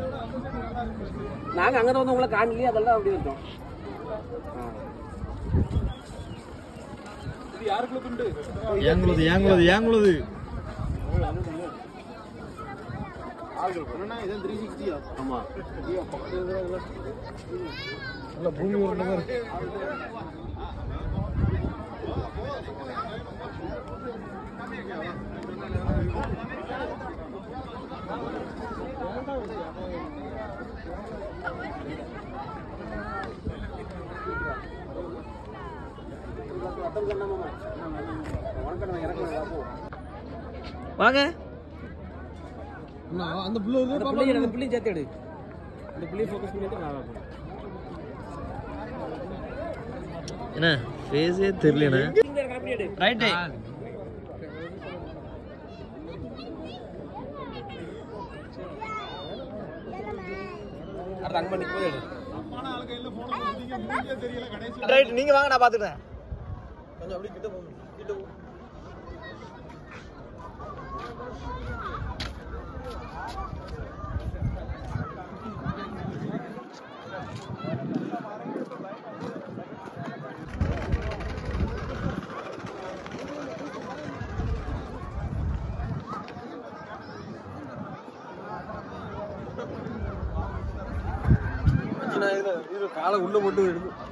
நாங்க அங்க வந்து உங்களை காணலையே அதெல்லாம் அப்படி இருக்கோம் ஏங்குழுது ஏங்குழுது ஏங்குழுது ஆமா பூமி உருண்டை மாதிரி வாங்க அந்த புள்ள அந்த பிள்ளைங்க அந்த பிள்ளையும் சேர்த்து எடு அந்த பிள்ளையை ஃபோக்கஸ் பண்ணிட்டு நான் பார்ப்போம். என்ன ஃபேஸே தெரியலண்ணே இங்க இருக்க அப்படி எடு ரைட்டு அடுத்து அங்க பண்ணி போய் எடு ரைட் நீங்க வாங்க நான் பாத்துக்கிறேன் கொஞ்சம் அப்படியே கிட்ட போங்க கிட்ட போ காலை உள்ள போட்டு எடுத்து